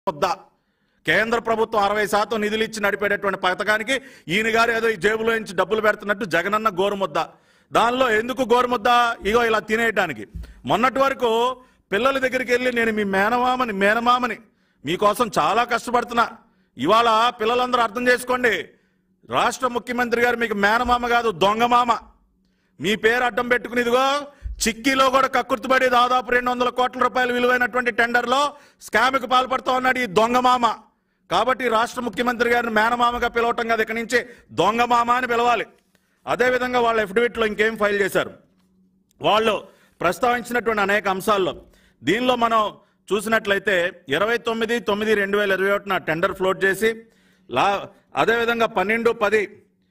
వద్దా కేంద్ర ప్రభుత్వం అరవై శాతం నిధులు ఇచ్చి నడిపేటటువంటి పథకానికి ఈయన గారు ఏదో ఈ జేబులో నుంచి డబ్బులు పెడుతున్నట్టు జగనన్న గోరుముద్ద దానిలో ఎందుకు గోరుముద్ద ఇగో ఇలా తినేయడానికి మొన్నటి వరకు పిల్లల దగ్గరికి వెళ్ళి నేను మీ మేనమామని మేనమామని మీకోసం చాలా కష్టపడుతున్నా ఇవాళ పిల్లలందరూ అర్థం చేసుకోండి రాష్ట్ర ముఖ్యమంత్రి గారు మీకు మేనమామ కాదు దొంగమామ మీ పేరు అడ్డం పెట్టుకుని ఇదిగో చిక్కీలో కూడా కక్కుర్తిపడి దాదాపు రెండు వందల కోట్ల రూపాయలు విలువైనటువంటి టెండర్లో స్కామ్కి పాల్పడుతూ ఉన్నాడు ఈ దొంగమామ కాబట్టి రాష్ట్ర ముఖ్యమంత్రి గారిని మేనమామగా పిలవటం కాదు ఇక్కడి నుంచి దొంగమామ అని పిలవాలి అదేవిధంగా వాళ్ళ ఎఫిడవిట్లో ఇంకేం ఫైల్ చేశారు వాళ్ళు ప్రస్తావించినటువంటి అనేక అంశాల్లో దీనిలో మనం చూసినట్లయితే ఇరవై తొమ్మిది తొమ్మిది రెండు వేల ఇరవై ఒకటిన టెండర్ ఫ్లోట్ చేసి లా అదేవిధంగా పన్నెండు పది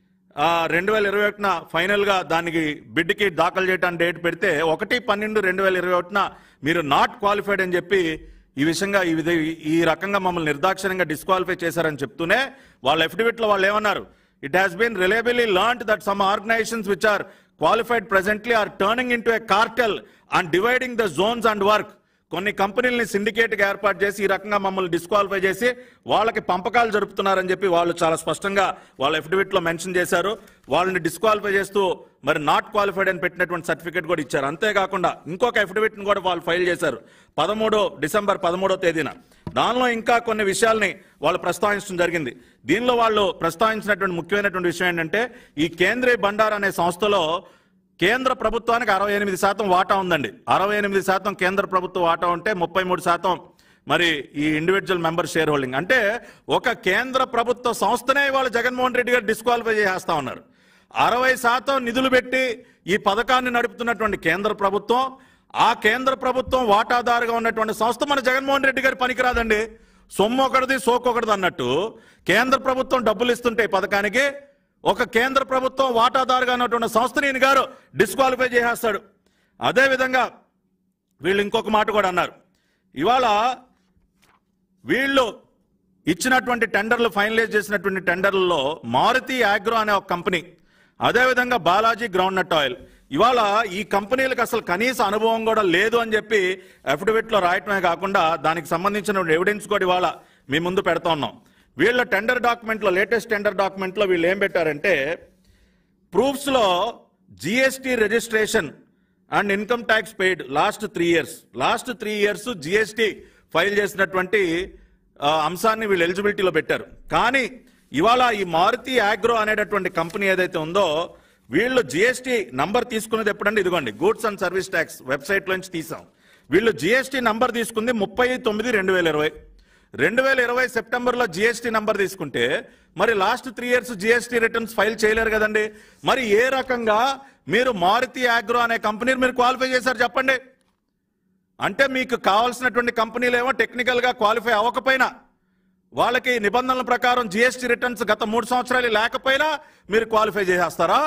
రెండు వేల ఇరవై ఒకటిన ఫైనల్గా దానికి బిడ్కి దాఖలు చేయడానికి డేట్ పెడితే ఒకటి పన్నెండు రెండు వేల ఇరవై ఒకటిన మీరు నాట్ క్వాలిఫైడ్ అని చెప్పి ఈ విషయంగా ఈ విధ ఈ రకంగా మమ్మల్ని నిర్దాక్షిణ్యంగా డిస్క్వాలిఫై చేశారని చెప్తూనే వాళ్ళ ఎఫిడవిట్లో వాళ్ళు ఏమన్నారు it has been reliably learned that some organisations which are qualified presently are turning into a cartel and dividing the zones and work కొన్ని కంపెనీలని సిండికేట్గా ఏర్పాటు చేసి ఈ రకంగా మమ్మల్ని డిస్క్వాలిఫై చేసి వాళ్ళకి పంపకాలు జరుపుతున్నారని చెప్పి వాళ్ళు చాలా స్పష్టంగా వాళ్ళ ఎఫిడవిట్లో మెన్షన్ చేశారు వాళ్ళని డిస్క్వాలిఫై చేస్తూ మరి నాట్ క్వాలిఫైడ్ అని పెట్టినటువంటి సర్టిఫికేట్ కూడా ఇచ్చారు అంతేకాకుండా ఇంకొక ఎఫిడవిట్ని కూడా వాళ్ళు ఫైల్ చేశారు పదమూడో డిసెంబర్ పదమూడో తేదీన దానిలో ఇంకా కొన్ని విషయాల్ని వాళ్ళు ప్రస్తావించడం జరిగింది దీనిలో వాళ్ళు ప్రస్తావించినటువంటి ముఖ్యమైనటువంటి విషయం ఏంటంటే ఈ కేంద్రీయ బండార్ అనే సంస్థలో కేంద్ర ప్రభుత్వానికి అరవై ఎనిమిది శాతం వాటా ఉందండి అరవై ఎనిమిది శాతం కేంద్ర ప్రభుత్వ వాటా ఉంటే ముప్పై మూడు శాతం మరి ఈ ఇండివిజువల్ మెంబర్ షేర్ హోల్డింగ్ అంటే ఒక కేంద్ర ప్రభుత్వ సంస్థనే వాళ్ళు జగన్మోహన్ రెడ్డి గారు డిస్క్వాలిఫై చేసేస్తా ఉన్నారు అరవై శాతం నిధులు పెట్టి ఈ పథకాన్ని నడుపుతున్నటువంటి కేంద్ర ప్రభుత్వం ఆ కేంద్ర ప్రభుత్వం వాటాదారుగా ఉన్నటువంటి సంస్థ మన జగన్మోహన్ రెడ్డి గారి పనికిరాదండి సొమ్ము ఒకటిది సోకొకటిది అన్నట్టు కేంద్ర ప్రభుత్వం డబ్బులు ఇస్తుంటే ఈ పథకానికి ఒక కేంద్ర ప్రభుత్వం వాటాదారుగా ఉన్నటువంటి సంస్థని ఈయన గారు డిస్క్వాలిఫై చేసేస్తాడు అదేవిధంగా వీళ్ళు ఇంకొక మాట కూడా అన్నారు ఇవాళ వీళ్ళు ఇచ్చినటువంటి టెండర్లు ఫైనలైజ్ చేసినటువంటి టెండర్లలో మారుతి ఆగ్రో అనే ఒక కంపెనీ అదేవిధంగా బాలాజీ గ్రౌండ్ నట్ ఆయిల్ ఇవాళ ఈ కంపెనీలకు అసలు కనీస అనుభవం కూడా లేదు అని చెప్పి అఫిడవిట్లో రాయటమే కాకుండా దానికి సంబంధించిన ఎవిడెన్స్ కూడా ఇవాళ మీ ముందు పెడతా ఉన్నాం వీళ్ళ టెండర్ డాక్యుమెంట్లో లేటెస్ట్ టెండర్ డాక్యుమెంట్లో వీళ్ళు ఏం పెట్టారంటే ప్రూఫ్స్లో GST registration and income tax paid last three years last three years GST file చేసినటువంటి ఆ, అంశాన్ని వీళ్ళు ఎలిజిబిలిటీలో పెట్టారు కానీ ఇవాళ ఈ మారుతి ఆగ్రో అనేటటువంటి కంపెనీ ఏదైతే ఉందో వీళ్ళు జిఎస్టీ నంబర్ తీసుకున్నది ఎప్పుడంటే ఇదిగోండి goods and service tax website నుంచి తీసాం వీళ్ళు జిఎస్టీ నంబర్ తీసుకుంది ముప్పై తొమ్మిది రెండు వేల ఇరవై రెండు వేల ఇరవై సెప్టెంబర్లో జిఎస్టీ నంబర్ తీసుకుంటే మరి last three years GST returns file చేయలేరు కదండి మరి ఏ రకంగా మీరు మారుతి ఆగ్రో అనే కంపెనీని మీరు క్వాలిఫై చేశారు చెప్పండి అంటే మీకు కావాల్సినటువంటి కంపెనీలు ఏమో టెక్నికల్గా క్వాలిఫై అవ్వకపోయినా వాళ్ళకి నిబంధనల ప్రకారం జిఎస్టీ రిటర్న్స్ గత మూడు సంవత్సరాలు లేకపోయినా మీరు క్వాలిఫై చేసేస్తారా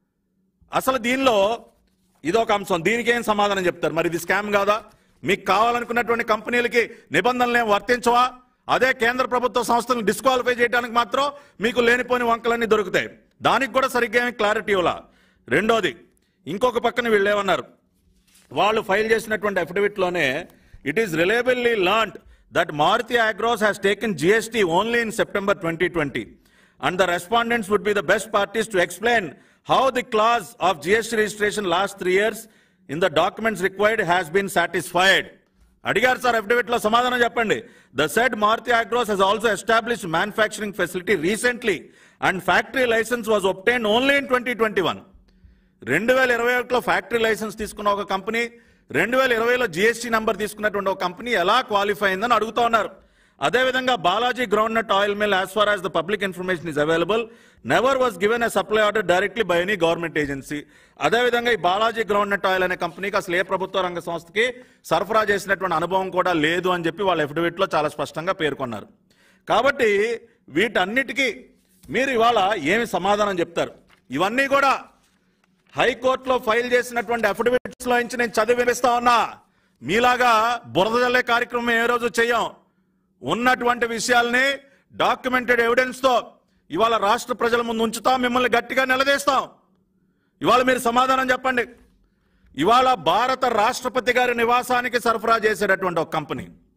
అసలు దీనిలో ఇదొక అంశం దీనికి ఏం సమాధానం చెప్తారు మరి ఇది స్కామ్ కాదా మీకు కావాలనుకున్నటువంటి కంపెనీలకి నిబంధనలు ఏం వర్తించవా అదే కేంద్ర ప్రభుత్వ సంస్థలను డిస్క్వాలిఫై చేయడానికి మాత్రం మీకు లేనిపోని వంకలన్నీ దొరుకుతాయి దానికి కూడా సరిగ్గా ఏమి క్లారిటీ ఇవ్వాల రెండోది ఇంకొక పక్కన వీళ్ళు ఏమన్నారు వాళ్ళు ఫైల్ చేసినటువంటి అఫిడవిట్లోనే it is reliably learned that Maruti Agros has taken GST only in September twenty twenty and the respondents would be the best parties to explain how the clause of GST registration last three years in the documents required has been satisfied అడిగారు sir affidavit లో సమాధానం చెప్పండి the said Maruti Agros has also establish manufacturing facility recently and factory licence was obtained only in twenty twenty one రెండు వేల ఇరవై ఒకటిలో factory licence తీసుకున్న ఒక కంపెనీ రెండు వేల ఇరవైలో జిఎస్టీ నంబర్ తీసుకున్నటువంటి ఒక కంపెనీ ఎలా క్వాలిఫై అయిందని అడుగుతా ఉన్నారు అదేవిధంగా Balaji groundnut oil mill as far as the public information is available never was given a supply order directly by any government agency అదేవిధంగా ఈ బాలాజీ గ్రౌండ్ నట్ ఆయిల్ అనే కంపెనీకి అసలు ఏ ప్రభుత్వ రంగ సంస్థకి సరఫరా చేసినటువంటి అనుభవం కూడా లేదు అని చెప్పి వాళ్ళ ఎఫిడవిట్లో చాలా స్పష్టంగా పేర్కొన్నారు కాబట్టి వీటన్నిటికీ మీరు ఇవాళ ఏమి సమాధానం చెప్తారు ఇవన్నీ కూడా హైకోర్టులో ఫైల్ చేసినటువంటి అఫిడవిట్స్ లో నుంచి నేను చదివి వినిపిస్తా ఉన్నా మీలాగా బురద జల్లే కార్యక్రమం ఏ రోజు చెయ్యం ఉన్నటువంటి విషయాల్ని డాక్యుమెంటెడ్ ఎవిడెన్స్ తో ఇవాళ రాష్ట్ర ప్రజల ముందు ఉంచుతాం మిమ్మల్ని గట్టిగా నిలదీస్తాం ఇవాళ మీరు సమాధానం చెప్పండి ఇవాళ భారత రాష్ట్రపతి గారి నివాసానికి సరఫరా చేసేటటువంటి ఒక కంపెనీ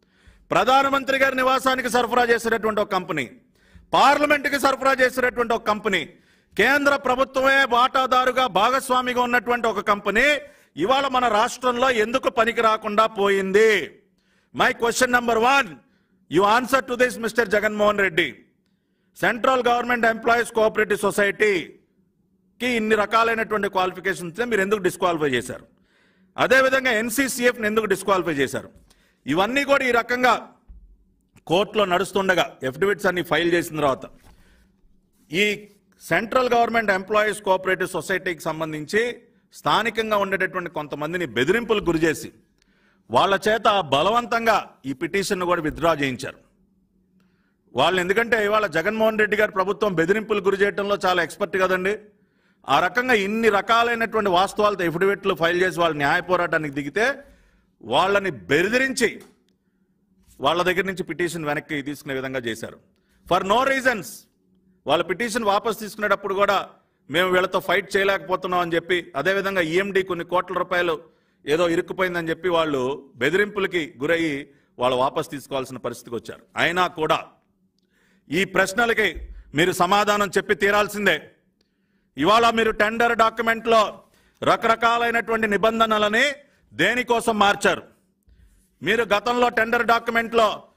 ప్రధానమంత్రి గారి నివాసానికి సరఫరా చేసేటటువంటి ఒక కంపెనీ పార్లమెంటుకి సరఫరా చేసేటటువంటి ఒక కంపెనీ కేంద్ర ప్రభుత్వమే వాటాదారుగా భాగస్వామిగా ఉన్నటువంటి ఒక కంపెనీ ఇవాళ మన రాష్ట్రంలో ఎందుకు పనికి రాకుండా పోయింది my question number one you answer to this mister Jaganmohan Reddy central government employees cooperative సొసైటీకి ఇన్ని రకాలైనటువంటి క్వాలిఫికేషన్స్ మీరు ఎందుకు డిస్క్వాలిఫై చేశారు అదేవిధంగా ఎన్సీసీఎఫ్ని ఎందుకు డిస్క్వాలిఫై చేశారు ఇవన్నీ కూడా ఈ రకంగా కోర్టులో నడుస్తుండగా ఎఫిడవిట్స్ అన్ని ఫైల్ చేసిన తర్వాత ఈ సెంట్రల్ గవర్నమెంట్ ఎంప్లాయీస్ కోఆపరేటివ్ సొసైటీకి సంబంధించి స్థానికంగా ఉండేటటువంటి కొంతమందిని బెదిరింపులకు గురి చేసి వాళ్ళ చేత బలవంతంగా ఈ పిటిషన్ను కూడా విత్డ్రా చేయించారు వాళ్ళు ఎందుకంటే ఇవాళ జగన్మోహన్ రెడ్డి గారి ప్రభుత్వం బెదిరింపులు గురి చేయడంలో చాలా ఎక్స్పర్ట్ కదండి ఆ రకంగా ఇన్ని రకాలైనటువంటి వాస్తవాలతో ఎఫిడవిట్లు ఫైల్ చేసి వాళ్ళు న్యాయ పోరాటానికి దిగితే వాళ్ళని బెదిరించి వాళ్ళ దగ్గర నుంచి పిటిషన్ వెనక్కి తీసుకునే విధంగా చేశారు ఫర్ నో రీజన్స్ వాళ్ళ పిటిషన్ వాపస్ తీసుకునేటప్పుడు కూడా మేము వీళ్ళతో ఫైట్ చేయలేకపోతున్నాం అని చెప్పి అదేవిధంగా ఈఎండి కొన్ని కోట్ల రూపాయలు ఏదో ఇరుక్కుపోయిందని చెప్పి వాళ్ళు బెదిరింపులకి గురయ్యి వాళ్ళు వాపస్ తీసుకోవాల్సిన పరిస్థితికి వచ్చారు అయినా కూడా ఈ ప్రశ్నలకి మీరు సమాధానం చెప్పి తీరాల్సిందే ఇవాళ మీరు టెండర్ డాక్యుమెంట్లో రకరకాలైనటువంటి నిబంధనలని దేనికోసం మార్చారు మీరు గతంలో టెండర్ డాక్యుమెంట్లో